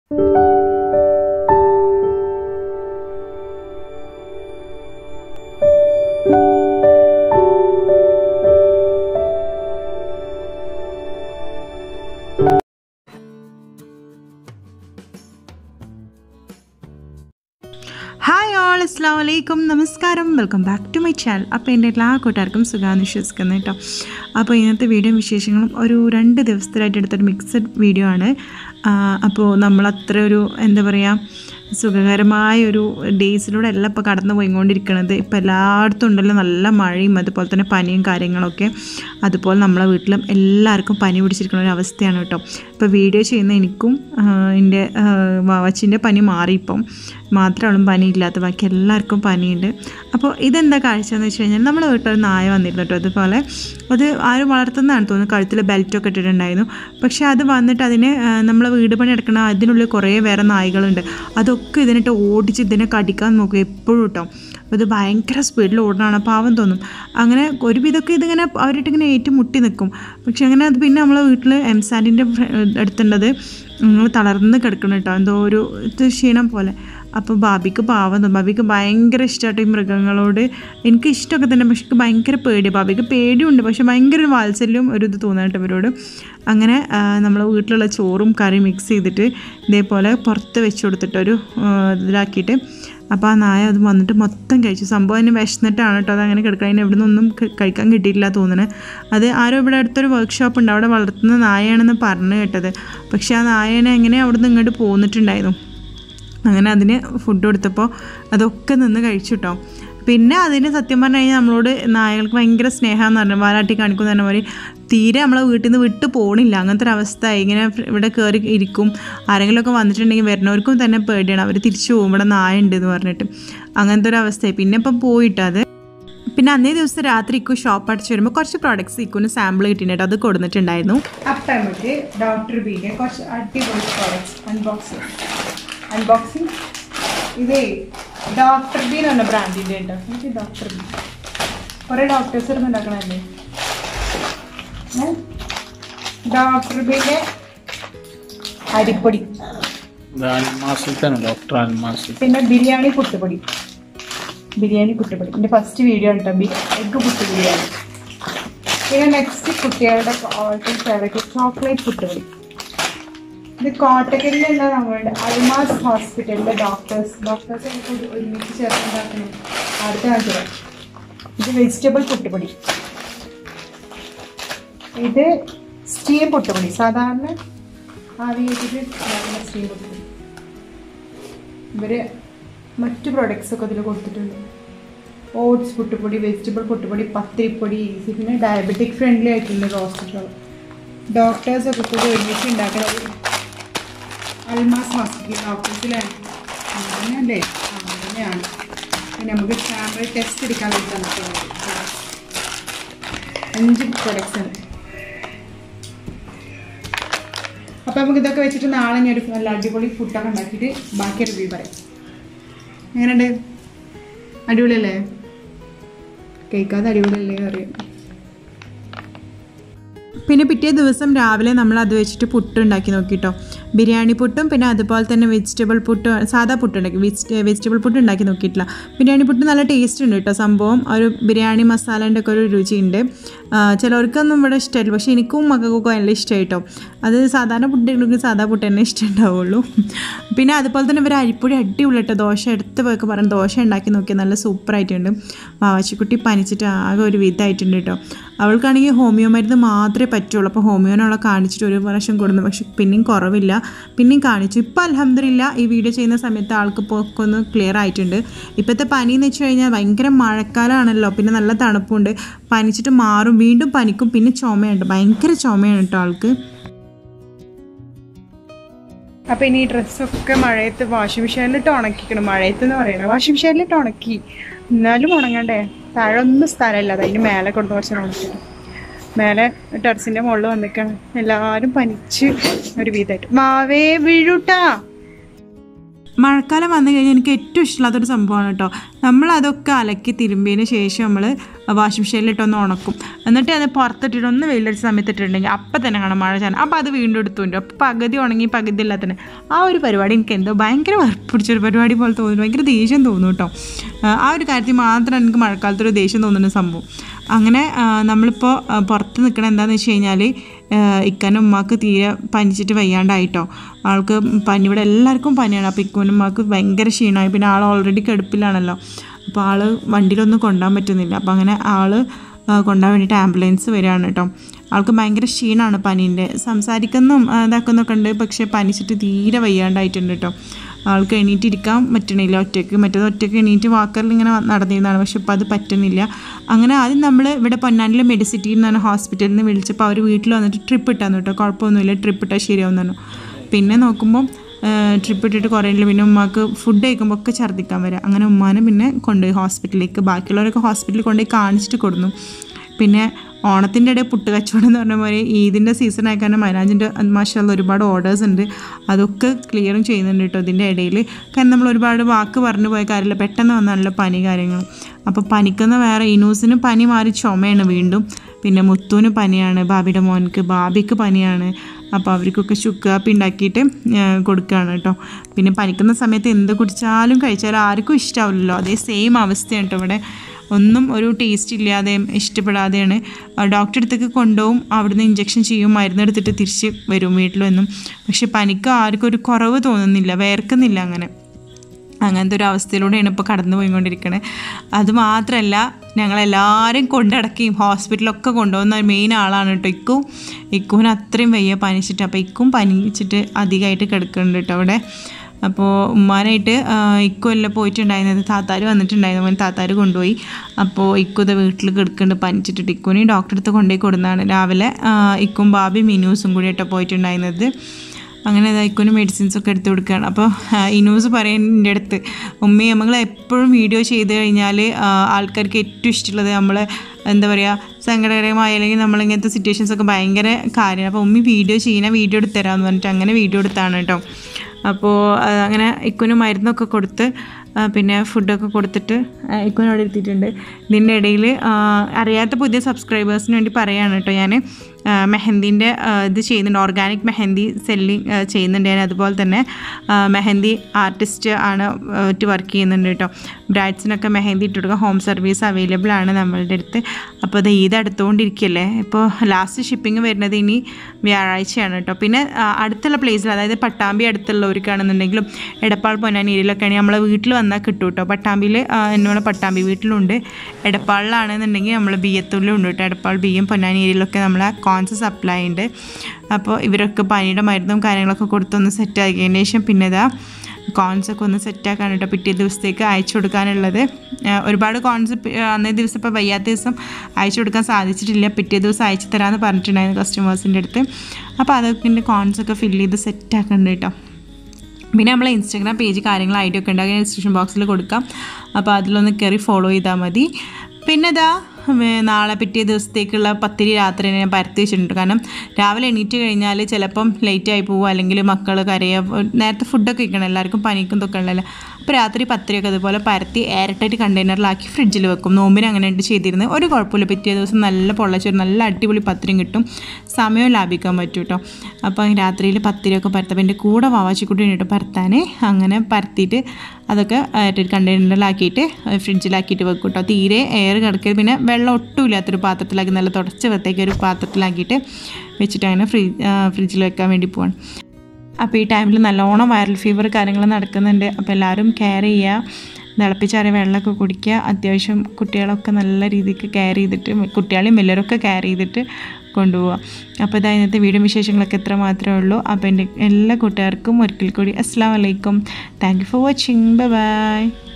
hi all അസ്സാം വലൈക്കും നമസ്കാരം welcome back to my channel അപ്പോൾ എൻ്റെ എല്ലാ കൂട്ടുകാർക്കും സുഖമാണെന്ന് വിശ്വസിക്കുന്നു കേട്ടോ അപ്പോൾ ഇന്നത്തെ വീഡിയോ വിശേഷങ്ങളും ഒരു രണ്ട് ദിവസത്തിലായിട്ട് എടുത്തൊരു മിക്സഡ് വീഡിയോ ആണ് ആ, അപ്പോൾ നമ്മൾ അത്ര ഒരു എന്താ പറയുക സുഖകരമായ ഒരു ഡേയ്സിലൂടെ അല്ല ഇപ്പോൾ കടന്നു പോയിക്കൊണ്ടിരിക്കുന്നത് ഇപ്പോൾ എല്ലായിടത്തും ഉണ്ടല്ലോ നല്ല മഴയും അതുപോലെ തന്നെ പനിയും കാര്യങ്ങളൊക്കെ അതുപോലെ നമ്മളെ വീട്ടിലും എല്ലാവർക്കും പനി പിടിച്ചിരിക്കുന്ന ഒരു അവസ്ഥയാണ് കേട്ടോ ഇപ്പോൾ വീഡിയോ ചെയ്യുന്ന എനിക്കും ആ, എൻ്റെ വാവച്ചിൻ്റെ പനി മാറി ഇപ്പം മാത്രമാണ് പനി ഇല്ലാത്ത ബാക്കി എല്ലാവർക്കും പനിയുണ്ട് അപ്പോൾ ഇതെന്താ കാഴ്ച എന്ന് വെച്ച് കഴിഞ്ഞാൽ നമ്മളെ വീട്ടിലൊരു നായ വന്നിരുന്നു കേട്ടോ അതുപോലെ അത് ആരും വളർത്തുന്നതാണ് തോന്നുന്നു കഴുത്തിൽ ബെൽറ്റൊക്കെ ഇട്ടിട്ടുണ്ടായിരുന്നു പക്ഷേ അത് വന്നിട്ട് അതിന് ആ, നമ്മളെ വീട് പണി എടുക്കണ അതിനുള്ളിൽ കുറേ വേറെ നായ്കളുണ്ട് അതൊക്കെ ഇതിനിട്ട് ഓടിച്ച് ഇതിനെ കടിക്കാൻ നോക്കും എപ്പോഴും കേട്ടോ അപ്പോൾ ഇത് ഭയങ്കര സ്പീഡിൽ ഓടണമാണ് പാവം തോന്നും അങ്ങനെ ഒരുവിധമൊക്കെ ഇതിങ്ങനെ അവരിട്ട് ഇങ്ങനെ ഏറ്റുമുട്ടി നിൽക്കും പക്ഷെ അങ്ങനെ അത് പിന്നെ നമ്മളെ വീട്ടിൽ എം സാൻഡിൻ്റെ അടുത്തുള്ളത് നിങ്ങൾ തളർന്ന് കിടക്കണം കേട്ടോ എന്തോ ഒരു ഇത് ക്ഷീണം പോലെ അപ്പോൾ ബാബിക്ക് പാവം തോന്നും ബാബിക്ക് ഭയങ്കര ഇഷ്ടമായിട്ട് ഈ മൃഗങ്ങളോട് എനിക്ക് ഇഷ്ടമൊക്കെ തന്നെ പക്ഷെ എനിക്ക് ഭയങ്കര പേടി ബാബിക്ക് പേടിയുണ്ട് പക്ഷെ ഭയങ്കര ഒരു വാത്സല്യവും ഒരു ഇത് തോന്നായിട്ട് ഇവരോട് അങ്ങനെ നമ്മൾ വീട്ടിലുള്ള ചോറും കറിയും മിക്സ് ചെയ്തിട്ട് ഇതേപോലെ പുറത്ത് വെച്ച് കൊടുത്തിട്ടൊരു ആ, ഇതിലാക്കിയിട്ട് അപ്പോൾ ആ നായ അത് വന്നിട്ട് മൊത്തം കഴിച്ചു സംഭവം അതിന് വിശന്നിട്ടാണ് കേട്ടോ അത് അങ്ങനെ കിടക്കുക അതിന് എവിടെ നിന്നൊന്നും ക- കഴിക്കാൻ കിട്ടിയിട്ടില്ല തോന്നുന്നത് അത് ആരോ ഇവിടെ അടുത്തൊരു വർക്ക്ഷോപ്പ് ഉണ്ട് അവിടെ വളർത്തുന്ന നായയാണെന്ന് പറഞ്ഞു കേട്ടത് പക്ഷേ ആ നായനെ എങ്ങനെ അവിടെ നിന്ന് ഇങ്ങോട്ട് പോന്നിട്ടുണ്ടായിരുന്നു അങ്ങനെ അതിന് ഫുഡ് കൊടുത്തപ്പോൾ അതൊക്കെ നിന്ന് കഴിച്ചു കേട്ടോ പിന്നെ അതിന് സത്യം പറഞ്ഞു കഴിഞ്ഞാൽ നമ്മളോട് നായകൾക്ക് ഭയങ്കര സ്നേഹമെന്ന് പറഞ്ഞു വാലാട്ടി കാണിക്കുന്ന പറഞ്ഞ പോലെ തീരെ നമ്മളെ വീട്ടിൽ നിന്ന് വിട്ട് പോകണില്ല അങ്ങനത്തെ ഒരു അവസ്ഥ ഇങ്ങനെ ഇവിടെ കയറി ഇരിക്കും ആരെങ്കിലുമൊക്കെ വന്നിട്ടുണ്ടെങ്കിൽ വരുന്നവർക്കും തന്നെ പേടിയാണ് അവർ തിരിച്ചു പോകും ഇവിടെ നായ ഉണ്ട് എന്ന് പറഞ്ഞിട്ട് അങ്ങനത്തെ ഒരു അവസ്ഥയായി പിന്നെ ഇപ്പം പോയിട്ട് അത് പിന്നെ അന്നേ ദിവസം രാത്രി ഇക്കു ഷോപ്പ് അടിച്ച് വരുമ്പോൾ കുറച്ച് പ്രോഡക്ട്സ് ഇക്കുന് സാമ്പിൾ കിട്ടിയിട്ട് അത് കൊടുത്തിട്ടുണ്ടായിരുന്നു അപ്പം നമുക്ക് ഡോക്ടർ ബീൻ്റെ കുറച്ച് അടിപൊളി പ്രോഡക്ട്സ് അൺബോക്സ് അൺബോക്സിങ് ഇതേ ഡോക്ടർ ബി എന്ന് പറഞ്ഞ ബ്രാൻഡിൻ്റെ ഉണ്ട് എനിക്ക് ഡോക്ടർ ബി കുറേ ഡോക്ടേഴ്സ് ഇരുന്ന് ഉണ്ടാക്കണല്ലേ ഡോക്ടർ ബിൻ്റെ അരിപ്പൊടി ഇത് അൽമാസിൽ തന്നെ ഡോക്ടർ അൽമാസിൽ പിന്നെ ബിരിയാണി പുട്ടുപൊടി ബിരിയാണി പുട്ടുപൊടി എൻ്റെ ഫസ്റ്റ് വീഡിയോ ഉണ്ട് ബി എഗ്ഗ് പുട്ട് ബിരിയാണി പിന്നെ നെക്സ്റ്റ് കുട്ടികളുടെ ഓൾറെഡി ഫേവറേറ്റ് ചോക്ലേറ്റ് പുട്ടുപൊടി ഇത് കോട്ടക്കലിലുള്ള നമ്മളുടെ അൽമാസ് ഹോസ്പിറ്റലിലെ ഡോക്ടേഴ്സ് ഡോക്ടേഴ്സ് ഒക്കെ കൂടി ഒരുമിച്ച് ചേർന്നുണ്ടാക്കണം അടുത്ത കാണിച്ചത് ഇത് വെജിറ്റബിൾ പുട്ടുപൊടി ഇത് സ്റ്റീം പുട്ടുപൊടി സാധാരണ ആവി വെച്ചിട്ട് ഉണ്ടാക്കുന്ന സ്റ്റീം പുട്ടുപൊടി ഇവര് മറ്റു പ്രൊഡക്ട്സ് ഒക്കെ ഇതിൽ കൊടുത്തിട്ടുണ്ട് ഓട്സ് പുട്ടുപൊടി വെജിറ്റബിൾ പുട്ടുപൊടി പത്തിരിപ്പൊടി ഈസി പിന്നെ ഡയബറ്റിക് ഫ്രണ്ട്ലി ആയിട്ടുള്ള റോസ്റ്റഡ് ഡോക്ടേഴ്സ് ഒക്കെ കൂടി ഒരുമിച്ച് ഉണ്ടാക്കുന്നത് അൽമാസ് ഹോസ്പിറ്റൽ ഡോക്ടേഴ്സിലാണ് അങ്ങനെയല്ലേ ആ, അങ്ങനെയാണ് പിന്നെ നമുക്ക് ക്യാമറ ടെസ്റ്റ് എടുക്കാൻ വേണ്ടി തന്നിട്ടുണ്ട് അഞ്ച് പ്രൊഡക്ട്സ് ഉണ്ട് അപ്പോൾ നമുക്ക് ഇതൊക്കെ വെച്ചിട്ട് നാളെ ഞാൻ ഒരു നല്ല അടിപൊളി ഫുഡൊക്കെ ഉണ്ടാക്കിയിട്ട് ബാക്കി റിവ്യൂ പറയാം എങ്ങനെയുണ്ട് അടിപൊളിയല്ലേ കേൾക്കാതെ അടിപൊളിയല്ലേ അറിയാം പിന്നെ പിറ്റേ ദിവസം രാവിലെ നമ്മൾ അത് വെച്ചിട്ട് പുട്ട് ഉണ്ടാക്കി നോക്കിട്ടോ ബിരിയാണി പുട്ടും പിന്നെ അതുപോലെ തന്നെ വെജിറ്റബിൾ പുട്ട് സാധാ പുട്ട് ഉണ്ടാക്കി വെജിറ്റബിൾ പുട്ട് ഉണ്ടാക്കി നോക്കിയിട്ടില്ല ബിരിയാണി പുട്ട് നല്ല ടേസ്റ്റ് ഉണ്ട് കേട്ടോ സംഭവം ഒരു ബിരിയാണി മസാലേൻ്റെ ഒക്കെ ഒരു രുചിയുണ്ട് ആ, ചിലവർക്കൊന്നും ഇവിടെ ഇഷ്ടമല്ല പക്ഷേ എനിക്കും മക്കൾക്കൊക്കെ നല്ല ഇഷ്ടമായി കേട്ടോ അത് സാധാരണ പുട്ട് ഉണ്ടെങ്കിൽ സാധാ പുട്ട് തന്നെ ഇഷ്ടമുണ്ടാവുള്ളൂ പിന്നെ അതുപോലെ തന്നെ ഇവർ അരിപ്പൊടി അടിപൊളി കേട്ടോ ദോശ എടുത്ത് പോയൊക്കെ പറഞ്ഞ് ദോശ ഉണ്ടാക്കി നോക്കിയാൽ നല്ല സൂപ്പറായിട്ടുണ്ട് വാവാച്ചിക്കുട്ടി പനിച്ചിട്ട് ആകെ ഒരു വിധമായിട്ടുണ്ട് കേട്ടോ അവൾക്കാണെങ്കിൽ ഹോമിയോ മരുന്ന് മാത്രമേ പറ്റുള്ളൂ അപ്പോൾ ഹോമിയോനെ അവളെ കാണിച്ചിട്ട് ഒരു പ്രാവശ്യം കൊടുന്നു പക്ഷെ പിന്നെയും കുറവില്ല പിന്നെയും കാണിച്ചു ഇപ്പം അലഹമില്ല ഈ വീഡിയോ ചെയ്യുന്ന സമയത്ത് ആൾക്ക് ഇപ്പോൾ ഒക്കെ ഒന്ന് ക്ലിയർ ആയിട്ടുണ്ട് ഇപ്പോഴത്തെ പനി എന്ന് വെച്ച് കഴിഞ്ഞാൽ ഭയങ്കര മഴക്കാലമാണല്ലോ പിന്നെ നല്ല തണുപ്പുണ്ട് പനിച്ചിട്ട് മാറും വീണ്ടും പനിക്കും പിന്നെ ചുമയുണ്ട് ഭയങ്കര ചുമയാണ് കേട്ടോ ആൾക്ക് അപ്പോൾ ഇനി ഈ ഡ്രസ്സൊക്കെ മഴയത്ത് വാഷിംഗ് മെഷീനിലിട്ട് ഉണക്കിക്കണം മഴയത്ത് എന്ന് പറയണം വാഷിംഗ് മെഷീനിലിട്ട് ഉണക്കി എന്നാലും ഉണങ്ങണ്ടേ താഴെ ഒന്നും സ്ഥലമില്ല അതിന് മേലെ കൊടുത്ത് കുറച്ച് ഉണക്കിട്ട് മേലെ ടെറസിൻ്റെ മുകളിൽ വന്നിക്കാണ് എല്ലാവരും പനിച്ച് ഒരു വീതായിട്ട് മാവേ വീഴൂട്ടാ മഴക്കാലം വന്നു കഴിഞ്ഞാൽ എനിക്ക് ഏറ്റവും ഇഷ്ടമില്ലാത്തൊരു സംഭവമാണ് കേട്ടോ നമ്മൾ അതൊക്കെ അലക്കി തിരുമ്പിയതിന് ശേഷം നമ്മൾ വാഷിംഗ് മെഷീനിലിട്ടൊന്ന് ഉണക്കും എന്നിട്ട് അത് പുറത്തിട്ടിട്ട് ഒന്ന് വെയിലടിച്ച സമയത്ത് ഇട്ടിട്ടുണ്ടെങ്കിൽ അപ്പം തന്നെ കാണാം മഴ ചാൻ അപ്പോൾ അത് വീണ്ടും എടുത്തുകൊണ്ട് അപ്പോൾ പകുതി ഉണങ്ങി പകുതി ഇല്ലാത്തന്നെ ആ ഒരു പരിപാടി എനിക്ക് എന്തോ ഭയങ്കര വെറുപ്പ് പിടിച്ചൊരു പരിപാടി പോലെ തോന്നുന്നു ഭയങ്കര ദേഷ്യം തോന്നും കേട്ടോ ആ, ആ ഒരു കാര്യത്തിൽ മാത്രം എനിക്ക് മഴക്കാലത്തൊരു ദേഷ്യം തോന്നുന്ന സംഭവം അങ്ങനെ ആ, നമ്മളിപ്പോൾ ആ, പുറത്ത് നിൽക്കണത് എന്താണെന്ന് വെച്ച് കഴിഞ്ഞാൽ ഇക്കാനും ഉമ്മാക്ക് തീരെ പനിച്ചിട്ട് വയ്യാണ്ടായിട്ടോ ആൾക്ക് പനി ഇവിടെ എല്ലാവർക്കും പനിയാണ് അപ്പോൾ ഇക്കുനും ഉമ്മാക്ക് ഭയങ്കര ക്ഷീണമായി പിന്നെ ആൾ ഓൾറെഡി കിടപ്പിലാണല്ലോ അപ്പോൾ ആൾ വണ്ടിയിലൊന്നും കൊണ്ടുപോകാൻ പറ്റുന്നില്ല അപ്പോൾ അങ്ങനെ ആൾ കൊണ്ടുപോകാൻ വേണ്ടിയിട്ട് ആംബുലൻസ് വരികയാണ് കേട്ടോ ആൾക്ക് ഭയങ്കര ക്ഷീണമാണ് പനീൻ്റെ സംസാരിക്കുന്നതും ആ, ഇതാക്കുന്നൊക്കെ ഉണ്ട് പക്ഷേ പനിച്ചിട്ട് തീരെ വയ്യാണ്ടായിട്ടുണ്ട് കേട്ടോ ആൾക്ക് എണീറ്റിരിക്കാൻ പറ്റണില്ല ഒറ്റയ്ക്ക് മറ്റേത് ഒറ്റയ്ക്ക് എണീറ്റ് വാക്കറിൽ ഇങ്ങനെ നടന്നിരുന്നതാണ് പക്ഷെ ഇപ്പോൾ അത് പറ്റുന്നില്ല അങ്ങനെ ആദ്യം നമ്മൾ ഇവിടെ പൊന്നാനിലെ മെഡിസിറ്റിയിൽ നിന്നാണ് ഹോസ്പിറ്റലിൽ നിന്ന് വിളിച്ചപ്പോൾ അവർ വീട്ടിൽ വന്നിട്ട് ട്രിപ്പ് ഇട്ടാന്ന് കേട്ടോ കുഴപ്പമൊന്നുമില്ല ട്രിപ്പ് ഇട്ടാൽ ശരിയാവും പറഞ്ഞു പിന്നെ നോക്കുമ്പോൾ ട്രിപ്പ് ഇട്ടിട്ട് കുറേ ഇല്ല പിന്നെ ഉമ്മാക്ക് ഫുഡ് കഴിക്കുമ്പോൾ ഒക്കെ ഛർദ്ദിക്കാൻ വരാം അങ്ങനെ ഉമ്മാനെ പിന്നെ കൊണ്ടുപോയി ഹോസ്പിറ്റലിലേക്ക് ബാക്കിയുള്ളവരൊക്കെ ഹോസ്പിറ്റലിൽ കൊണ്ടുപോയി കാണിച്ചിട്ട് കൊടുന്നു പിന്നെ ഓണത്തിൻ്റെ ഇടയിൽ പുട്ട് കച്ചവടം എന്ന് പറഞ്ഞ പോലെ ഈദിൻ്റെ സീസൺ ആയിക്കാരണം മൈനാജിൻ്റെ മാഷല്ല ഒരുപാട് ഓർഡേഴ്സ് ഉണ്ട് അതൊക്കെ ക്ലിയറും ചെയ്യുന്നുണ്ട് കേട്ടോ ഇതിൻ്റെ ഇടയിൽ കാരണം നമ്മൾ ഒരുപാട് വാക്ക് പറഞ്ഞു പോയ കാര്യമില്ല പെട്ടെന്ന് വന്നാണല്ലോ പനി കാര്യങ്ങൾ അപ്പോൾ പനിക്കുന്ന വേറെ ഇനൂസിന് പനി മാറി ചുമയാണ് വീണ്ടും പിന്നെ മുത്തുവിന് പനിയാണ് ബാബിയുടെ മോൻക്ക് ബാബിക്ക് പനിയാണ് അപ്പോൾ അവർക്കൊക്കെ ചുക്ക് കാപ്പി ഉണ്ടാക്കിയിട്ട് ആ, കൊടുക്കുകയാണ് കേട്ടോ പിന്നെ പനിക്കുന്ന സമയത്ത് എന്ത് കുടിച്ചാലും കഴിച്ചാലും ആർക്കും ഇഷ്ടാവില്ലല്ലോ അതേ സെയിം അവസ്ഥയാണ് കേട്ടോ ഇവിടെ ഒന്നും ഒരു ടേസ്റ്റ് ഇല്ലാതെയും ഇഷ്ടപ്പെടാതെയാണ് ഡോക്ടറെ അടുത്തേക്ക് കൊണ്ടുപോകും അവിടുന്ന് ഇഞ്ചക്ഷൻ ചെയ്യും മരുന്നെടുത്തിട്ട് തിരിച്ച് വരും വീട്ടിലൊന്നും പക്ഷെ പനിക്ക് ആർക്കും ഒരു കുറവ് തോന്നുന്നില്ല വേർക്കുന്നില്ല അങ്ങനെ അങ്ങനത്തെ ഒരു അവസ്ഥയിലൂടെയാണ് ഇപ്പോൾ കടന്നു പോയിക്കൊണ്ടിരിക്കുന്നത് അത് മാത്രമല്ല ഞങ്ങളെല്ലാവരും കൊണ്ടടക്കുകയും ഹോസ്പിറ്റലൊക്കെ കൊണ്ടുപോകുന്ന ഒരു മെയിൻ ആളാണ് കേട്ടോ ഇക്കും ഇക്കുവിന് അത്രയും വയ്യ പനിച്ചിട്ട് അപ്പോൾ ഇക്കും പനിച്ചിട്ട് അധികമായിട്ട് കിടക്കുന്നുണ്ട് കേട്ടോ അവിടെ അപ്പോൾ ഉമ്മാനായിട്ട് ഇക്കു എല്ലാം പോയിട്ടുണ്ടായിരുന്നത് താത്താർ വന്നിട്ടുണ്ടായിരുന്നു മോൻ താത്താർ കൊണ്ടുപോയി അപ്പോൾ ഇക്കുത വീട്ടിൽ കിടക്കുന്നുണ്ട് പനിച്ചിട്ട് ഇക്കുവിന് ഡോക്ടറെ അടുത്ത് കൊണ്ടുപോയി കൊടുക്കുന്നതാണ് രാവിലെ ആ, ഇക്കും ബാബി മിനൂസും കൂടി കേട്ടോ പോയിട്ടുണ്ടായിരുന്നത് അങ്ങനെ ഇതായിക്കൊന്ന് മെഡിസിൻസ് ഒക്കെ എടുത്ത് കൊടുക്കുകയാണ് അപ്പോൾ ഇനൂസ് പറയുന്നതിൻ്റെ അടുത്ത് ഉമ്മയെ നമ്മൾ എപ്പോഴും വീഡിയോ ചെയ്ത് കഴിഞ്ഞാൽ ആൾക്കാർക്ക് ഏറ്റവും ഇഷ്ടമുള്ളത് നമ്മൾ എന്താ പറയുക സങ്കടകരമായ അല്ലെങ്കിൽ നമ്മൾ ഇങ്ങനത്തെ സിറ്റുവേഷൻസ് ഒക്കെ ഭയങ്കര കാര്യമാണ് അപ്പോൾ ഉമ്മി വീഡിയോ ചെയ്യുന്ന വീഡിയോ എടുത്ത് തരാമെന്ന് പറഞ്ഞിട്ട് അങ്ങനെ വീഡിയോ എടുത്താണ് കേട്ടോ അപ്പോൾ ആ, അങ്ങനെ ഇക്കുന് മരുന്നൊക്കെ കൊടുത്ത് ആ, പിന്നെ ഫുഡൊക്കെ കൊടുത്തിട്ട് ആ, ഇക്കുന് അവിടെ എത്തിയിട്ടുണ്ട് ഇതിൻ്റെ ഇടയിൽ അറിയാത്ത പുതിയ സബ്സ്ക്രൈബേഴ്സിന് വേണ്ടി പറയാണ് കേട്ടോ ഞാൻ മെഹന്തിൻ്റെ ഇത് ചെയ്യുന്നുണ്ട് ഓർഗാനിക് മെഹന്തി സെല്ലിങ് ചെയ്യുന്നുണ്ട് ഞാൻ അതുപോലെ തന്നെ ആ, മെഹന്തി ആർട്ടിസ്റ്റ് ആണ് ആയിട്ട് വർക്ക് ചെയ്യുന്നുണ്ട് കേട്ടോ ബ്രൈഡ്സിനൊക്കെ മെഹന്തി ഇട്ട് കൊടുക്കുക ഹോം സർവീസ് അവൈലബിൾ ആണ് നമ്മളുടെ അടുത്ത് അപ്പോൾ അത് ഈദ് അടുത്തുകൊണ്ടിരിക്കുകയല്ലേ ഇപ്പോൾ ലാസ്റ്റ് ഷിപ്പിംഗ് വരുന്നത് ഇനി വ്യാഴാഴ്ചയാണ് കേട്ടോ പിന്നെ ആ, അടുത്തുള്ള പ്ലേസിൽ അതായത് പട്ടാമ്പി അടുത്തുള്ളവർക്കാണെന്നുണ്ടെങ്കിലും എടപ്പാൾ പൊന്നാനീരിലൊക്കെ ആണെങ്കിൽ നമ്മളെ വീട്ടിൽ വന്നാൽ കിട്ടും കേട്ടോ പട്ടാമ്പിയിൽ എന്നോട് പട്ടാമ്പി വീട്ടിലുണ്ട് എടപ്പാളിലാണെന്നുണ്ടെങ്കിൽ നമ്മൾ ബിയ്യത്തൂരിലും ഉണ്ട് കേട്ടോ എടപ്പാൾ ബിയ്യം പൊന്നാനീരിലൊക്കെ നമ്മളെ കോൺസ് സപ്ലൈ ഉണ്ട് അപ്പോൾ ഇവരൊക്കെ പനിയുടെ മരുന്നും കാര്യങ്ങളൊക്കെ കൊടുത്തൊന്ന് സെറ്റ് ആക്കിയതിന് ശേഷം പിന്നെ ഇതാ കോൺസ് ഒക്കെ ഒന്ന് സെറ്റാക്കാൻ കേട്ടോ പിറ്റേ ദിവസത്തേക്ക് അയച്ചു കൊടുക്കാനുള്ളത് ആ, ഒരുപാട് കോൺസ് അന്നേ ദിവസം ഇപ്പോൾ വയ്യാത്ത ദിവസം അയച്ചു കൊടുക്കാൻ സാധിച്ചിട്ടില്ല പിറ്റേ ദിവസം അയച്ചു തരാമെന്ന് പറഞ്ഞിട്ടുണ്ടായിരുന്നു കസ്റ്റമേഴ്സിൻ്റെ അടുത്ത് അപ്പോൾ അതൊക്കെ കോൺസ് ഒക്കെ ഫില്ല് ചെയ്ത് സെറ്റാക്കുന്നുണ്ട് കേട്ടോ പിന്നെ നമ്മളെ ഇൻസ്റ്റാഗ്രാം പേജ് കാര്യങ്ങൾ ഐഡിയ ഒക്കെ ഉണ്ടാകും ഡിസ്ക്രിപ്ഷൻ ബോക്സിൽ കൊടുക്കാം അപ്പോൾ അതിലൊന്ന് കയറി ഫോളോ ചെയ്താൽ മതി പിന്നെ ഇതാ വേ- നാളെ പിറ്റേ ദിവസത്തേക്കുള്ള പത്തിരി രാത്രി ഞാൻ പരത്തി വെച്ചിട്ടുണ്ട് കാരണം രാവിലെ എണീറ്റ് കഴിഞ്ഞാൽ ചിലപ്പം ലേറ്റ് ആയി പോകും അല്ലെങ്കിൽ മക്കൾ കരയുക നേരത്തെ ഫുഡൊക്കെ വെക്കണം എല്ലാവർക്കും പനിക്കും ഇതൊക്കെ ഉള്ളതല്ല അപ്പോൾ രാത്രി പത്തിരിയൊക്കെ അതുപോലെ പരത്തി എയർടൈറ്റ് കണ്ടെയ്നറിലാക്കി ഫ്രിഡ്ജിൽ വെക്കും നോമ്പിന് അങ്ങനെ ഉണ്ട് ചെയ്തിരുന്നത് ഒരു കുഴപ്പമില്ല പിറ്റേ ദിവസം നല്ല പൊള്ളച്ചൊരു നല്ല അടിപൊളി പത്തിരിയും കിട്ടും സമയവും ലാഭിക്കാൻ പറ്റും കേട്ടോ അപ്പോൾ രാത്രിയിൽ പത്തിരിയൊക്കെ പരത്തപ്പോൾ എൻ്റെ കൂടെ വാവാച്ചിക്കുട്ടി കേട്ടോ പരത്താൻ അങ്ങനെ പരത്തിയിട്ട് അതൊക്കെ എയർടൈറ്റ് കണ്ടെയ്നറിലാക്കിയിട്ട് ഫ്രിഡ്ജിലാക്കിയിട്ട് വെക്കും കേട്ടോ തീരെ എയർ കിടക്കരുത് പിന്നെ വെള്ളം ഒട്ടും ഇല്ലാത്തൊരു പാത്രത്തിലാക്കി നല്ല തുടച്ച് വൃത്തിയാക്കി ഒരു പാത്രത്തിലാക്കിയിട്ട് വെച്ചിട്ട് അങ്ങനെ ഫ്രീ ഫ്രിഡ്ജിൽ വെക്കാൻ വേണ്ടി പോവാണ് അപ്പോൾ ഈ ടൈമിൽ നല്ലോണം വൈറൽ ഫീവർ കാര്യങ്ങൾ നടക്കുന്നുണ്ട് അപ്പോൾ എല്ലാവരും കെയർ ചെയ്യുക തിളപ്പിച്ചാറിയ വെള്ളമൊക്കെ കുടിക്കുക അത്യാവശ്യം കുട്ടികളൊക്കെ നല്ല രീതിക്ക് കെയർ ചെയ്തിട്ട് കുട്ടികളെയും വലിയവരൊക്കെ കെയർ ചെയ്തിട്ട് കൊണ്ടുപോവുക അപ്പോൾ ഇതാ ഇന്നത്തെ വീഡിയോ വിശേഷങ്ങളൊക്കെ എത്ര മാത്രമേ ഉള്ളൂ അപ്പോൾ എൻ്റെ എല്ലാ കൂട്ടുകാർക്കും ഒരിക്കൽ കൂടി അസ്സാം വലൈക്കും thank you for watching bye by